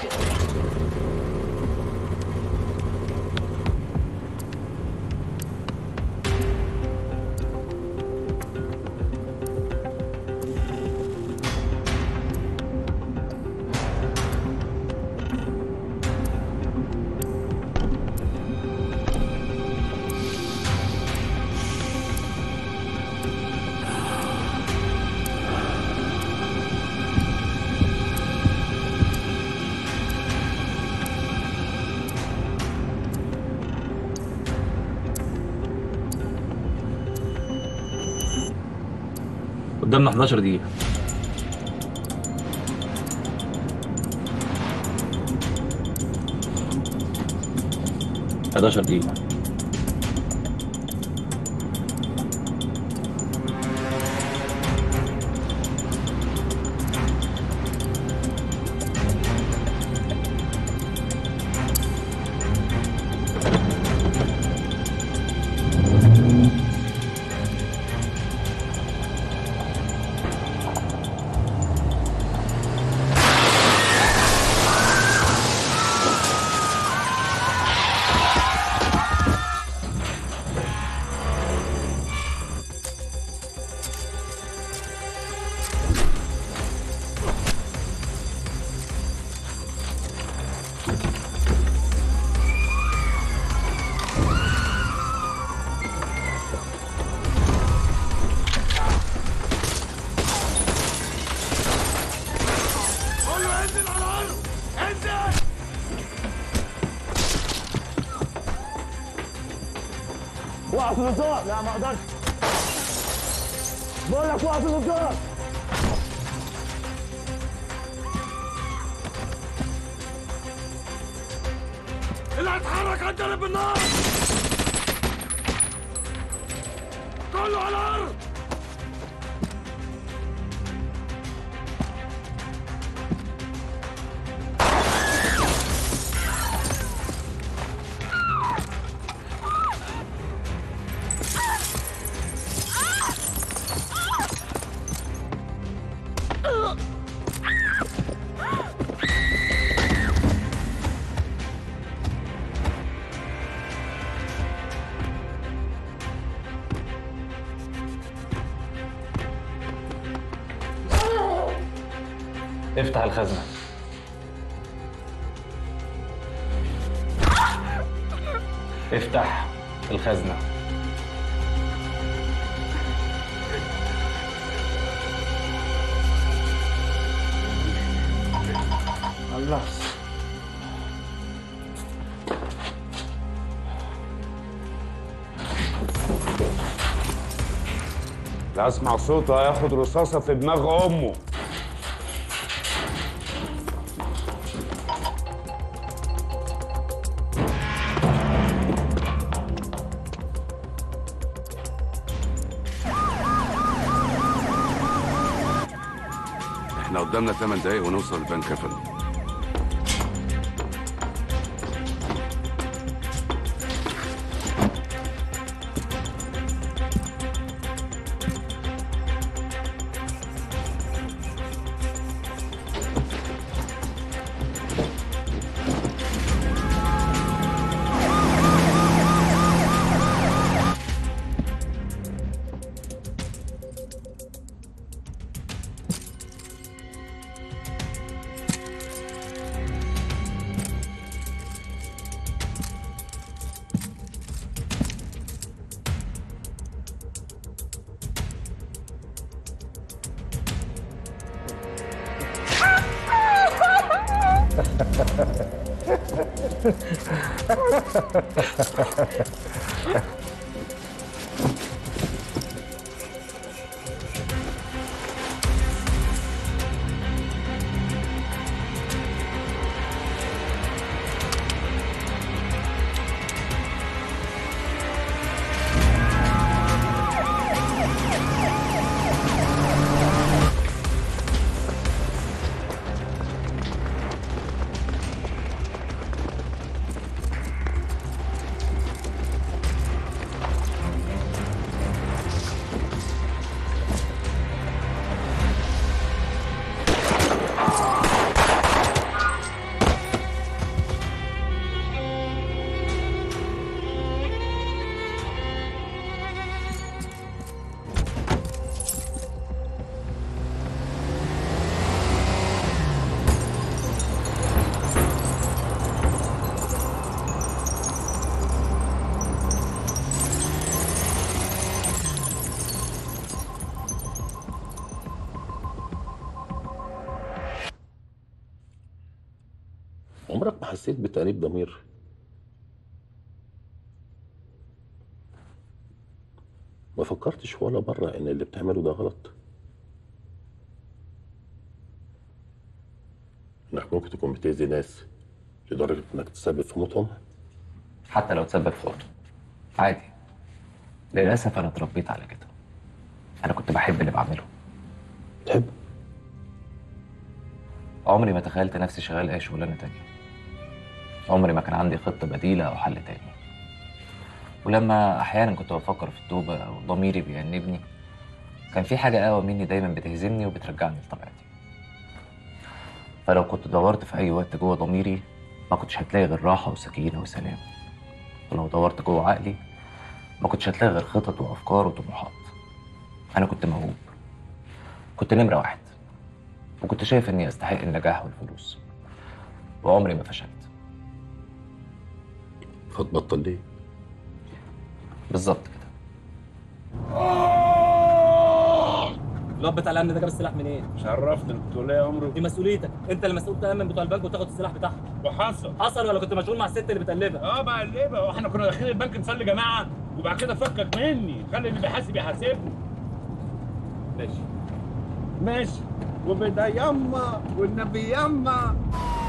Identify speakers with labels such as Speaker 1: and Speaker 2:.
Speaker 1: قدامنا 11 دقيقة حداشر دقيقة
Speaker 2: كله انزل على الارض انزل
Speaker 3: وقف النظام لا ما اقدرش بقول لك وقف النظام
Speaker 2: اللي هيتحرك هنضرب بالنار كله على الارض
Speaker 1: افتح الخزنة افتح الخزنة
Speaker 3: الله
Speaker 4: لا اسمع صوته هياخد رصاصه في دماغ امه
Speaker 5: احنا قدامنا 8 دقايق ونوصل البنك يا فندم
Speaker 6: عمرك ما حسيت بتأنيب ضمير ما فكرتش ولا مرة إن اللي بتعمله ده غلط إنك ممكن تكون بتأذي ناس لدرجة إنك تسبب في موتهم
Speaker 1: حتى لو تسبب في موته عادي للاسف انا اتربيت على كده انا كنت بحب اللي بعمله
Speaker 6: تحب
Speaker 1: عمري ما تخيلت نفسي شغال اي شغلانه تانية عمري ما كان عندي خطه بديله او حل تاني ولما احيانا كنت بفكر في التوبه او ضميري بيأنبني كان في حاجه اقوى مني دايما بتهزمني وبترجعني لطبيعتي فلو كنت دورت في اي وقت جوه ضميري ما كنتش هتلاقي غير راحه وسكينه وسلام ولو دورت جوه عقلي ما كنتش هتلاقي غير خطط وافكار وطموحات انا كنت موهوب كنت نمره واحد وكنت شايف اني استحق النجاح والفلوس وعمري ما فشلت
Speaker 6: فتبطل ليه؟
Speaker 1: بالظبط كده
Speaker 7: الواد بتاع الامن ده جاب السلاح منين؟
Speaker 4: شرفت البطولة يا عمرو
Speaker 7: دي مسؤوليتك، انت اللي مسؤول تامن بتوع البنك وتاخد السلاح بتاعهم.
Speaker 4: وحصل
Speaker 7: حصل ولا كنت مشغول مع الست اللي بتقلبها؟
Speaker 4: اه بقلبها واحنا كنا داخلين البنك نصلي جماعه وبعد كده فكك مني خلي اللي بيحاسب يحاسبني
Speaker 7: ماشي.
Speaker 4: ماشي وبدا يما والنبي يما